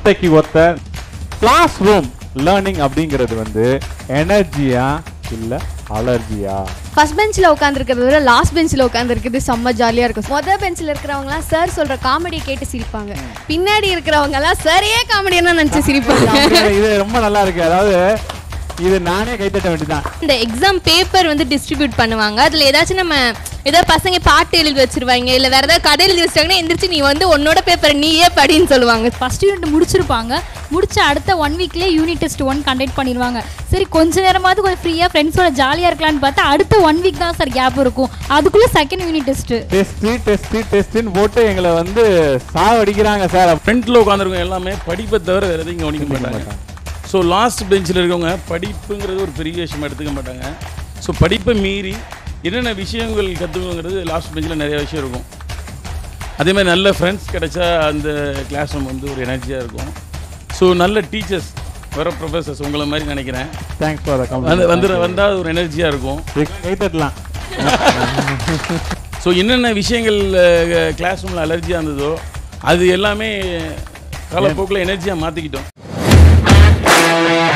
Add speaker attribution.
Speaker 1: ஒத்தைக்கு ஒத்த class room learning அப்படிங்கிறது வந்து எனர்ஜியா இல்ல அலர்ஜியா
Speaker 2: ஃபர்ஸ்ட் பெஞ்சில் உட்காந்துருக்கிறத விட லாஸ்ட் பெஞ்சில் உட்காந்துருக்கிறது செம்ம ஜாலியாக இருக்கும் மொதல் பெஞ்சில் இருக்கிறவங்கலாம் சார் சொல்கிற காமெடியை கேட்டு சிரிப்பாங்க பின்னாடி இருக்கிறவங்கலாம் சரியே காமெடியாக நினச்சி சிரிப்பாங்க
Speaker 1: இது ரொம்ப நல்லா இருக்கு அதாவது இது நானே கைத்தட்ட வேண்டியதான்
Speaker 3: இந்த எக்ஸாம் பேப்பர் வந்து டிஸ்ட்ரிபியூட் பண்ணுவாங்க அதில் ஏதாச்சும் நம்ம ஏதாவது பசங்க பாட்டு எழுதி வச்சிருவாங்க இல்லை வேற ஏதாவது கதை எழுதி வச்சிட்டாங்கன்னா எந்திரிச்சு நீ வந்து உன்னோட பேப்பரை நீயே படின்னு சொல்லுவாங்க
Speaker 4: ஃபர்ஸ்ட் யூனிட் முடிச்சிருப்பாங்க முடிச்ச அடுத்த ஒன் வீக்லேயே யூனிட் டெஸ்ட் ஒன் கண்டக்ட் பண்ணிடுவாங்க சரி கொஞ்ச நேரமாவது கொஞ்சம் ஃப்ரீயாக ஃப்ரெண்ட்ஸோட ஜாலியாக இருக்கலாம்னு பார்த்தா அடுத்த ஒன் வீக் தான் சார் கேப் இருக்கும் அதுக்குள்ளே second unit test
Speaker 1: test test டெஸ்ட்னு போட்டு எங்களை வந்து சாவடிக்கிறாங்க சார்
Speaker 5: ஃப்ரண்ட்டில் உட்காந்துருக்கவங்க எல்லாமே படிப்பை தவிர வேறு எதையும் கவனிக்க மாட்டாங்க ஸோ லாஸ்ட் பெஞ்சில் இருக்கவங்க படிப்புங்கிறது ஒரு பெரிய விஷயமா எடுத்துக்க மாட்டாங்க ஸோ படிப்பை மீறி என்னென்ன விஷயங்கள் கற்றுக்கணுங்கிறது லாஸ்ட் பெஞ்சில் நிறைய விஷயம் இருக்கும் அதே மாதிரி நல்ல ஃப்ரெண்ட்ஸ் கிடைச்சா அந்த கிளாஸ் ரூம் வந்து ஒரு எனர்ஜியாக இருக்கும் ஸோ நல்ல டீச்சர்ஸ் வர ப்ரொஃபஸர்ஸ் உங்களை மாதிரி நினைக்கிறேன்
Speaker 1: தேங்க்ஸ் ஃபார்
Speaker 5: வந்து வந்து வந்தால் ஒரு எனர்ஜியாக இருக்கும்
Speaker 1: கைத்தட்டலாம்
Speaker 5: ஸோ என்னென்ன விஷயங்கள் கிளாஸ் ரூமில் அலர்ஜியாக இருந்ததோ அது எல்லாமே காலப்போக்கில் எனர்ஜியாக மாற்றிக்கிட்டோம்